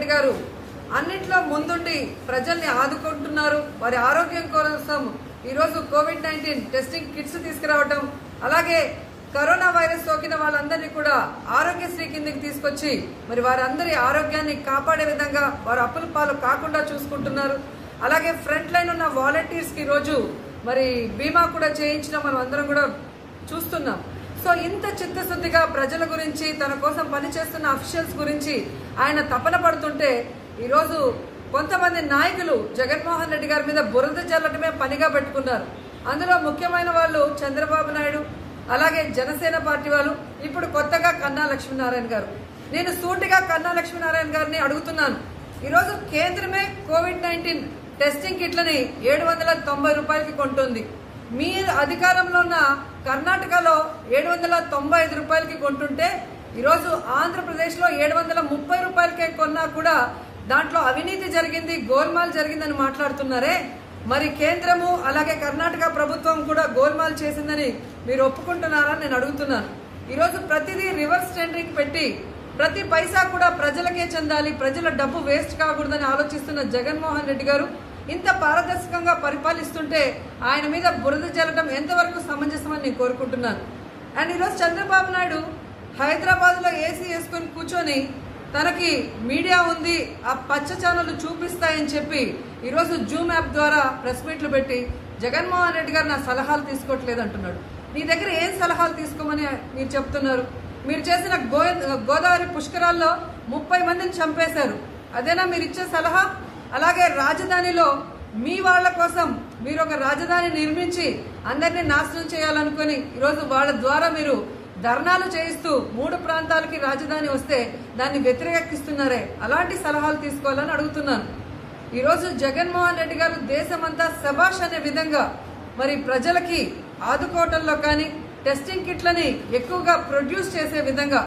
గారు అన్నిట్లో ముందుండి ప్రజల్ని ఆదుకుంటున్నారు వారి ఆరోగ్యం కోసం ఈరోజు కోవిడ్ నైన్టీన్ టెస్టింగ్ కిట్స్ తీసుకురావటం అలాగే కరోనా వైరస్ సోకిన వాళ్ళందరినీ కూడా ఆరోగ్యశ్రీ కిందకి తీసుకొచ్చి మరి వారందరి ఆరోగ్యాన్ని కాపాడే విధంగా వారు అప్పుల పాలు కాకుండా చూసుకుంటున్నారు అలాగే ఫ్రంట్ లైన్ ఉన్న వాలంటీర్స్ కి రోజు మరి బీమా కూడా చేయించడం మనం అందరం కూడా చూస్తున్నాం సో ఇంత చిత్తశుద్ధిగా ప్రజల గురించి తన కోసం పనిచేస్తున్న అఫీషియల్స్ గురించి ఆయన తపన పడుతుంటే ఈరోజు కొంతమంది నాయకులు జగన్మోహన్ రెడ్డి గారి మీద బురద జల్లటమే పనిగా పెట్టుకున్నారు అందులో ముఖ్యమైన వాళ్ళు చంద్రబాబు నాయుడు అలాగే జనసేన పార్టీ వాళ్ళు ఇప్పుడు కొత్తగా కన్నా లక్ష్మీనారాయణ గారు నేను సూటిగా కన్నా లక్ష్మీనారాయణ గారిని అడుగుతున్నాను ఈరోజు కేంద్రమే కోవిడ్ నైన్టీన్ టెస్టింగ్ కిట్లని ఏడు వందల తొంభై రూపాయలకి కొంటుంది మీరు అధికారంలో ఉన్న కర్ణాటకలో ఏడు వందల తొంభై ఐదు రూపాయలకి కొంటుంటే ఈరోజు ఆంధ్రప్రదేశ్లో ఏడు వందల ముప్పై రూపాయలకే కొన్నా కూడా దాంట్లో అవినీతి జరిగింది గోల్మాల్ జరిగిందని మాట్లాడుతున్నారే మరి కేంద్రము అలాగే కర్ణాటక ప్రభుత్వం కూడా గోల్మాల్ చేసిందని మీరు ఒప్పుకుంటున్నారా నేను అడుగుతున్నాను ఈరోజు ప్రతిదీ రివర్స్ టెండరింగ్ పెట్టి ప్రతి పైసా కూడా ప్రజలకే చెందాలి ప్రజల డబ్బు వేస్ట్ కాకూడదని ఆలోచిస్తున్న జగన్మోహన్ రెడ్డి గారు ఇంత పారదర్శకంగా పరిపాలిస్తుంటే ఆయన మీద బురద జల్లడం ఎంతవరకు సమంజసమని నేను కోరుకుంటున్నాను అండ్ ఈరోజు చంద్రబాబు నాయుడు హైదరాబాద్ లో ఏసీ వేసుకొని కూర్చొని తనకి మీడియా ఉంది ఆ పచ్చ ఛానల్ చూపిస్తాయని చెప్పి ఈరోజు జూమ్ యాప్ ద్వారా ప్రెస్ మీట్లు పెట్టి జగన్మోహన్ రెడ్డి గారు నా సలహాలు తీసుకోవట్లేదు అంటున్నాడు నీ దగ్గర ఏం సలహాలు తీసుకోమని మీరు చెప్తున్నారు మీరు చేసిన గో గోదావరి పుష్కరాల్లో ముప్పై మందిని చంపేశారు అదేనా మీరు ఇచ్చే సలహా అలాగే రాజధానిలో మీ వాళ్ళ కోసం మీరు ఒక రాజధాని నిర్మించి అందరినీ నాశనం చేయాలనుకుని ఈరోజు వాళ్ళ ద్వారా మీరు ధర్నాలు చేయిస్తూ మూడు ప్రాంతాలకి రాజధాని వస్తే దాన్ని వ్యతిరేకిస్తున్నారే అలాంటి సలహాలు తీసుకోవాలని అడుగుతున్నాను ఈరోజు జగన్మోహన్ రెడ్డి గారు దేశమంతా శబాష్ అనే విధంగా మరి ప్రజలకి ఆదుకోవటంలో కానీ టెస్టింగ్ కిట్లని ఎక్కువగా ప్రొడ్యూస్ చేసే విధంగా